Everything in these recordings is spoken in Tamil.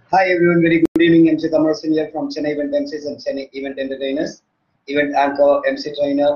Hi everyone, very good evening. MC Kamarsingh here from Chennai Event MCs and Chennai Event Entertainers, event anchor, MC trainer,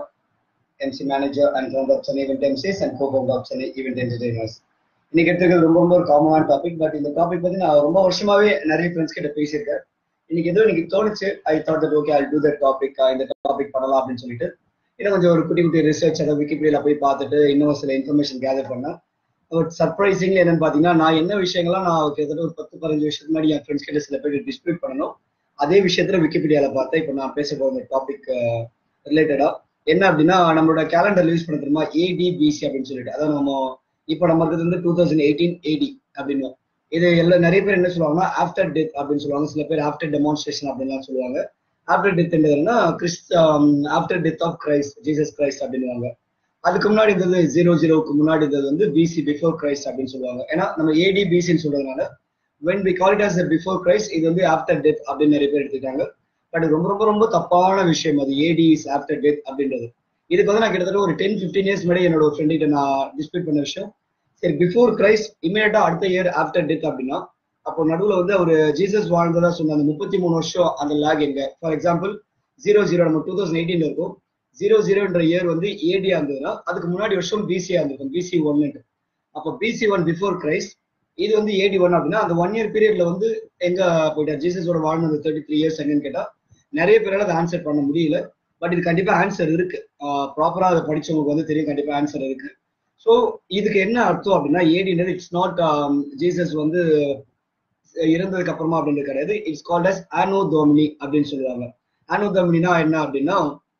MC manager, and founder of Chennai Event MCs and co-founder of Chennai Event Entertainers. இன்னைக்கு எடுத்துக்கிறது ரொம்ப ரொம்ப ஒரு காமனான டாபிக் பட் இந்த டாபிக் பத்தி நான் ரொம்ப வருஷமாவே நிறைய ஃப்ரெண்ட்ஸ் கிட்ட பேசியிருக்கேன் இன்னைக்கு ஏதோ இன்னைக்கு தோணுச்சு I thought that okay I do that topic இந்த டாபிக் பண்ணலாம் அப்படின்னு சொல்லிட்டு இன்னும் கொஞ்சம் ஒரு குட்டி குட்டி ரிசர்ச் அதை விக்கிபீடியால போய் பார்த்துட்டு இன்னும் சில இன்ஃபர்மேஷன் கேதர் பண்ணேன் பட் சர்ப்ரைசிங்ல என்னன்னு பாத்தீங்கன்னா நான் என்ன விஷயங்கள்லாம் நான் கிட்டத்தட்ட ஒரு பத்து பதினஞ்சு வருஷத்துக்கு முன்னாடி என் ஃப்ரெண்ட்ஸ் கிட்ட சில பேர் டிஸ்பியூட் பண்ணணும் அதே விஷயத்துல விக்கிபீடியால பார்த்தேன் இப்போ நான் பேச போகிற டாபிக் ரிலேட்டடா என்ன அப்படின்னா நம்மளோட கேலண்டர் யூஸ் பண்ண தெரியுமா ஏடிபிசி அப்படின்னு சொல்லிட்டு அதான் நம்ம இப்போ நம்ம இருக்கிறது வந்து டூ தௌசண்ட் எயிட்டீன் ஏடி அப்படின்னு இது எல்லாம் நிறைய பேர் என்ன சொல்லுவாங்கன்னா ஆஃப்டர் டெத் அப்படின்னு சொல்லுவாங்க சில பேர் ஆஃப்டர் டெமான்ஸ்ட்ரேஷன் அப்படின்லாம் சொல்லுவாங்க ஆஃப்டர் டெத் என்னதுன்னா Christ after death of Christ Jesus Christ அப்படின்னுவாங்க அதுக்கு முன்னாடி இருந்தது ஜீரோ ஜீரோக்கு முன்னாடி இருந்தது வந்து பிசி பிஃபோர் கிரைஸ்ட் அப்படின்னு சொல்லுவாங்க ஏன்னா நம்ம ஏடி பிசின்னு சொல்றதுனால when we call it as before Christ இது வந்து ஆஃப்டர் டெத் அப்படின்னு நிறைய பேர் எடுத்துட்டாங்க பட் ரொம்ப ரொம்ப ரொம்ப தப்பான விஷயம் அது ஏடி இஸ் ஆஃப்டர் டெத் அப்படின்றது இதுக்கு வந்து நான் கிட்டத்தட்ட ஒரு டென் ஃபிஃப்டீன் இயர்ஸ் முன்னாடி என்னோட ஃப்ரெண்ட் கிட்ட நான் டிஸ்பியூட் பண்ண விஷயம் சரி பிஃபோர் கிரைஸ்ட் இமீடியட்டா அடுத்த இயர் ஆஃப்டர் டெத் அப்படின்னா அப்போ நடுவில் வந்து ஒரு ஜீசஸ் வாழ்ந்ததா சொன்ன அந்த முப்பத்தி மூணு வருஷம் அந்த லேக் எங்க ஃபார் எக்ஸாம்பிள் ஜீரோ ஜீரோ நம்ம டூ தௌசண்ட் எயிட்டீன்ல இருக்கும் ஜீரோ ஜீரோன்ற இயர் வந்து ஏடியா இருந்ததுன்னா அதுக்கு முன்னாடி வருஷம் பிசியா இருந்திருக்கும் பிசி ஒன்னு அப்போ பிசி ஒன் பிஃபோர் கிரைஸ்ட் இது வந்து ஏடி ஒன் அப்படின்னா அந்த ஒன் இயர் பீரியட்ல வந்து எங்க போயிட்டார் ஜீசஸோட வாழ்ந்த தேர்ட்டி த்ரீ இயர்ஸ் எங்கன்னு கேட்டா நிறைய பேரால அதை ஆன்சர் பண்ண முடியல பட் இது கண்டிப்பா ஆன்சர் இருக்கு ப்ராப்பரா அதை படிச்சவங்களுக்கு வந்து தெரியும் கண்டிப்பா ஆன்சர் இருக்கு ஸோ இதுக்கு என்ன அர்த்தம் அப்படின்னா ஏடின்றது இட்ஸ் நாட் ஜீசஸ் வந்து இறந்ததுக்கு அப்புறமா அப்படின்றது கிடையாது it's called as anno domini அப்படின்னு சொல்லுவாங்க ஆனோ தோமினா என்ன அப்படின்னா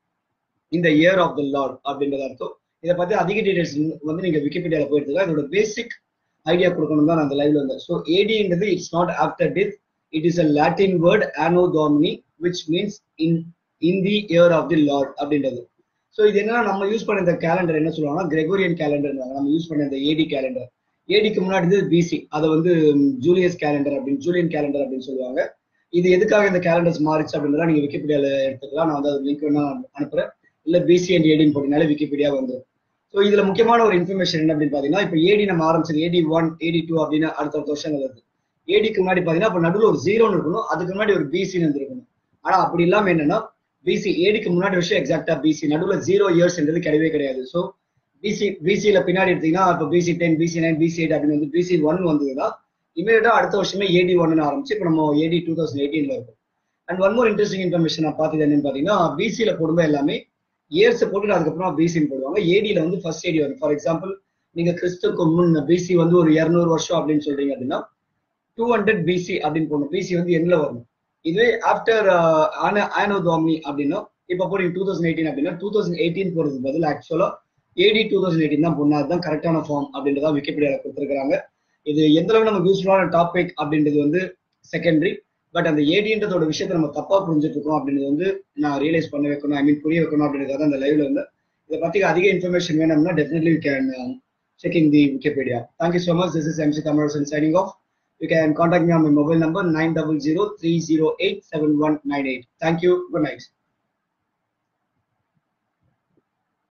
இந்த இயர் ஆஃப் த லார்ட் அப்படின்றது அர்த்தம் இதை பத்தி அதிக டீடைல்ஸ் வந்து நீங்க விக்கிபீடியால போயிட்டு இதோட பேசிக் ஐடியா கொடுக்கணும் தான் நான் அந்த லைவ்ல இருந்தேன் ஸோ ஏடின்றது it's not after death it is a Latin word anno domini which means in in the year of the lord அப்படின்றது ஸோ இது என்னன்னா நம்ம யூஸ் பண்ண இந்த கேலண்டர் என்ன சொல்லுவாங்கன்னா கிரெகோரியன் கேலண்டர் நம்ம யூஸ் பண்ண இந்த ஏடி கேலண்டர் ஏடிக்கு முன்னாடி வந்து பிசி அதை வந்து ஜூலியஸ் கேலண்டர் அப்படின்னு ஜூலியன் கேலண்டர் அப்படின்னு சொல்லுவாங்க இது எதுக்காக இந்த கேலண்டர்ஸ் மாறிச்சு அப்படின்றத நீங்க விக்கிபீடியால எடுத்துக்கலாம் நான் வந்து அது லிங்க் வேணா அனுப்புறேன் இல்ல பிசி அண்ட் ஏடின்னு போட்டீங்கனாலே விக்கிபீடியா வந்துடும் ஸோ இதுல முக்கியமான ஒரு இன்ஃபர்மேஷன் என்ன அப்படின்னு பாத்தீங்கன்னா இப்போ ஏடி நம்ம ஆரம்பிச்சது ஏடி ஒன் ஏடி டூ அப்படின்னு அடுத்த வருஷம் வருது ஏடிக்கு முன்னாடி பாத்தீங்கன்னா இப்போ நடுவில் ஒரு ஜீரோன்னு இருக்கணும் அதுக்கு முன்னாடி ஒரு பிசின்னு இருந்திருக்கணும் ஆனா அப்படி இல்லாம என்னன்னா பிசி ஏடிக்கு முன்னாடி வருஷம் எக்ஸாக்டா பிசி நடுவில் ஜீரோ இயர்ஸ்ன்றது கிடையவே கிடையாது ஸோ பிசி பிசியில பின்னாடி எடுத்தீங்கன்னா இப்போ BC ten BC nine BC eight அப்படின்னு வந்து பிசி ஒன் வந்ததுன்னா இமீடியட்டா அடுத்த வருஷமே ஏடி ஒன்னு ஆரம்பிச்சு இப்போ நம்ம ஏடி டூ தௌசண்ட் எயிட்டீன்ல இருக்கும் and one more interesting information நான் பார்த்தது என்னன்னு பாத்தீங்கன்னா பிசியில போடும்போது எல்லாமே இயர்ஸ் போட்டுட்டு அதுக்கப்புறமா பிசின்னு போடுவாங்க ஏடியில வந்து ஃபர்ஸ்ட் ஏடி வரும் ஃபார் எக்ஸாம்பிள் நீங்க கிறிஸ்துக்கு முன் பிசி வந்து ஒரு இரநூறு வருஷம் அப்படின்னு சொல்றீங்க அப்படின்னா டூ ஹண்ட்ரட் பிசி அப்படின்னு போடணும் பிசி வந்து எண்ணில் வரணும் இதுவே ஆஃப்டர் ஆனோ தோமி அப்படின்னா இப்போ போறீங்க டூ தௌசண்ட் எயிட்டீன் அப்படின்னா டூ தௌசண்ட் எயிட்டீன் போறதுக்கு பதில் ஆக்சுவலா ஏடி டூ தௌசண்ட் எயிட்டீன் தான் பொண்ணு அதுதான் கரெக்டான ஃபார்ம் அப்படின்றத விக்கிபீடியால கொடுத்துருக்காங்க இது எந்த அளவு நமக்கு யூஸ்ஃபுல்லான டாபிக் அப்படின்றது வந்து செகண்டரி பட் அந்த ஏடின்றதோட விஷயத்த நம்ம தப்பா புரிஞ்சுட்டு இருக்கோம் அப்படின்றது வந்து நான் ரியலைஸ் பண்ண வைக்கணும் ஐ மீன் புரிய வைக்கணும் அப்படின்றத அந்த லைவ்ல வந்து இதை பத்தி அதிக இன்ஃபர்மேஷன் வேணும்னா definitely you can checking the Wikipedia thank you so much this is MC கமர்சன் signing off You can contact me on my mobile number 900 308 7198. Thank you. Good night.